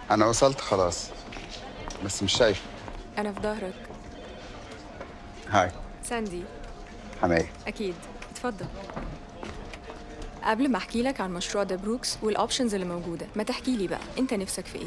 انا وصلت خلاص بس مش شايف أنا في ظهرك هاي ساندي حماية أكيد اتفضل قبل ما أحكي لك عن مشروع ذا بروكس والأوبشنز اللي موجودة ما تحكي لي بقى أنت نفسك في إيه؟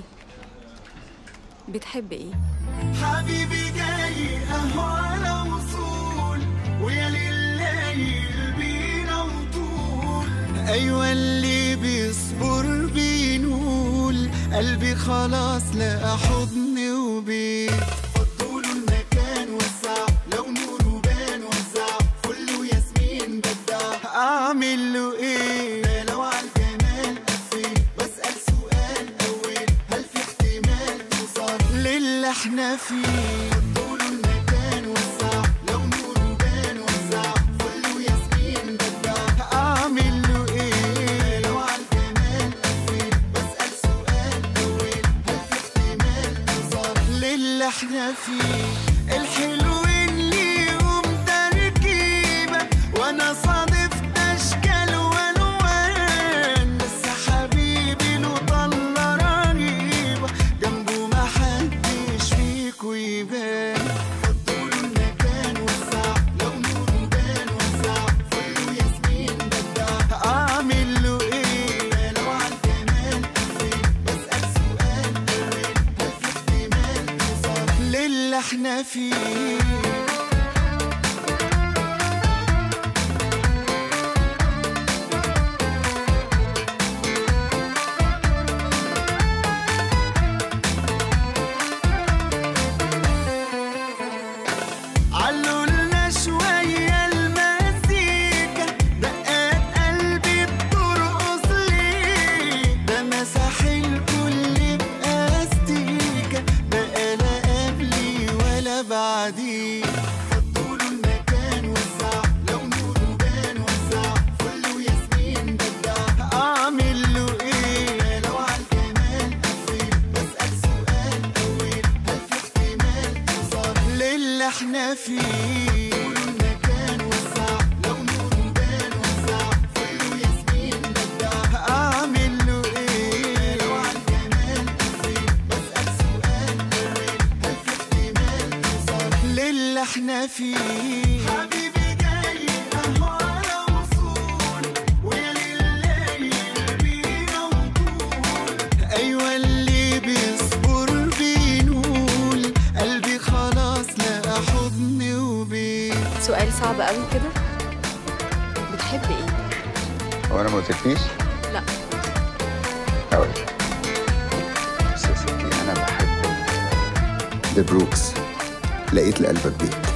بتحب إيه؟ حبيبي جاي اهو على وصول ويا لليل بينا وطول ايوه اللي بيصبر بينول قلبي خلاص لقى حضن وبيت فضوله المكان وسع لو نوره بان وزع فل وياسمين بدع اعمل له ايه ده لو عالجمال قفل بسأل سؤال اول هل في احتمال توصل للي احنا فيه فضوله المكان وسع لو نوره بان وزع فل وياسمين بدع اعمل له ايه ده لو عالجمال قفل بسأل سؤال اول هل في احتمال توصل للي احنا فيه الحلو اللي يقوم تركيبة وانا صادفت اشكال والوان بس حبيبي له طلة رهيبة جنبه ما حدش فيكو يبان فضوله المكان وسع لو نوره بان وسع فل وياسمين بدع اعمل له ايه لو عالجمال قفل بسأل سؤال اول هل في احتمال توصل للي احنا فيه علولنا شوية المزيكا دقات قلبي بترقص ليه ده مسح الكل بأستيكا بقى لا قبلي ولا بعديه فضوله المكان وسع لو نوره بان وسع فل وياسمين بدع اعمل له ايه لو عالجمال قفل بسأل سؤال اول هل في احتمال توصل للي احنا فيه المكان وسع لو نوره بان وسع فل وياسمين بدع اعمل له ايه لو عالجمال قفل بسأل سؤال اول هل في احتمال توصل للي احنا فيه حبيبي جاي اهو على وصول ويا لليل بينا وطول ايوه اللي بيصبر بينول قلبي خلاص لقى حضن وبيت سؤال صعب قوي كده بتحب إيه؟ هو انا ما قلتلكيش لا هقول بس يا ستي انا بحب ذا بروكس لقيت لقلبك بيه